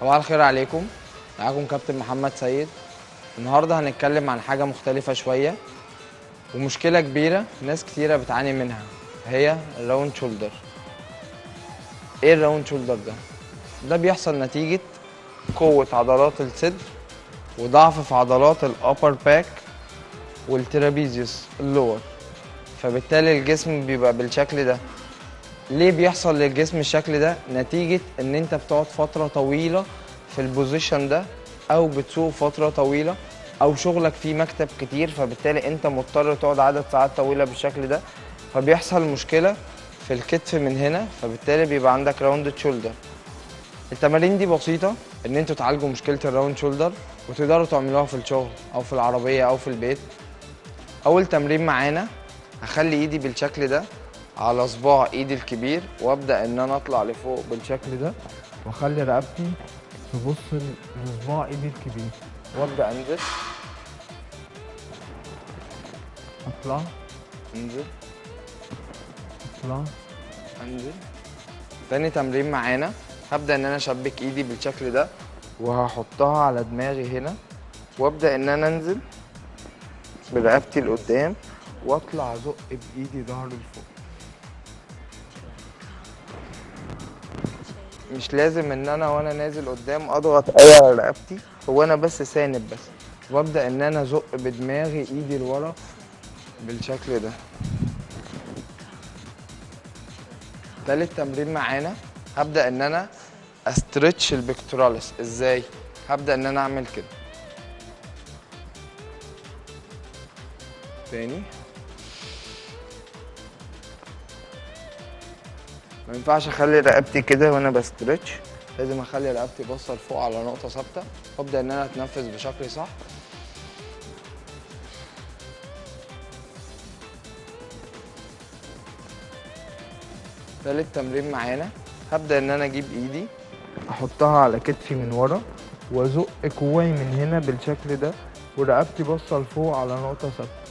صباح الخير عليكم معاكم كابتن محمد سيد النهارده هنتكلم عن حاجة مختلفة شوية ومشكلة كبيرة ناس كتيرة بتعاني منها هي الراوند شولدر ايه الراوند شولدر ده؟ ده بيحصل نتيجة قوة عضلات الصدر وضعف في عضلات الابر باك والترابيزيوس اللور فبالتالي الجسم بيبقى بالشكل ده ليه بيحصل للجسم الشكل ده نتيجة ان انت بتقعد فترة طويلة في البوزيشن ده او بتسوق فترة طويلة او شغلك فيه مكتب كتير فبالتالي انت مضطر تقعد عدد ساعات طويلة بالشكل ده فبيحصل مشكلة في الكتف من هنا فبالتالي بيبقى عندك راوند شولدر التمارين دي بسيطة ان انتوا تعالجوا مشكلة الراوند شولدر وتقدروا تعملوها في الشغل او في العربية او في البيت اول تمرين معانا هخلي ايدي بالشكل ده على صباع ايدي الكبير وابدا ان انا اطلع لفوق بالشكل ده واخلي رقبتي تبص لصباع ايدي الكبير وابدا انزل اطلع انزل اطلع انزل تاني تمرين معانا هبدا ان انا اشبك ايدي بالشكل ده وهحطها على دماغي هنا وابدا ان انا انزل برقبتي لقدام واطلع ازق بايدي ظهري لفوق مش لازم ان انا وانا نازل قدام اضغط قوي على رقبتي هو انا بس ساند بس وابدا ان انا ازق بدماغي ايدي لورا بالشكل ده تالت تمرين معانا هبدا ان انا استرتش البكتوراليس ازاي هبدا ان انا اعمل كده تاني ما ينفعش اخلي رقبتي كده وانا بسترتش لازم اخلي رقبتي باصه لفوق على نقطه ثابته وابدا ان انا اتنفس بشكل صح تالت تمرين معانا هبدا ان انا اجيب ايدي احطها على كتفي من ورا وازق كواي من هنا بالشكل ده ورقبتي باصه لفوق على نقطه ثابته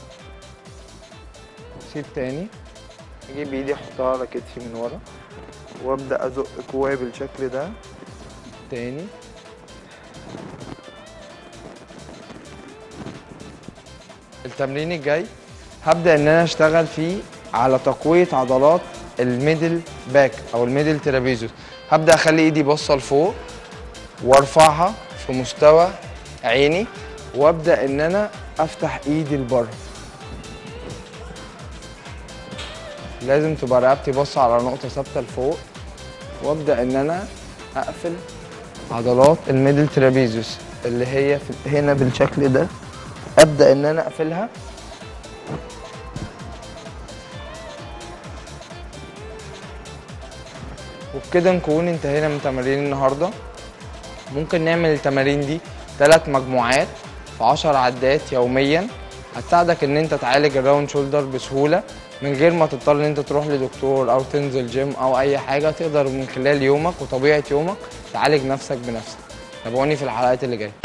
سيب تاني اجيب ايدي احطها على كتفي من ورا وابدا ازق كواي بالشكل ده تاني التمرين الجاي هبدا ان انا اشتغل فيه على تقويه عضلات الميدل باك او الميدل ترابيزوس هبدا اخلي ايدي باصه لفوق وارفعها في مستوى عيني وابدا ان انا افتح ايدي لبره لازم تبقى رقبتي باصه على نقطه ثابته لفوق وابدا ان انا اقفل عضلات الميدل ترابيزيوس اللي هي في هنا بالشكل ده ابدا ان انا اقفلها وبكده نكون انتهينا من تمارين النهارده ممكن نعمل التمارين دي ثلاث مجموعات في 10 عدات يوميا هتساعدك ان انت تعالج الراوند شولدر بسهوله من غير ما تضطر ان انت تروح لدكتور او تنزل جيم او اي حاجه تقدر من خلال يومك وطبيعه يومك تعالج نفسك بنفسك تابعوني في الحلقات اللي جايه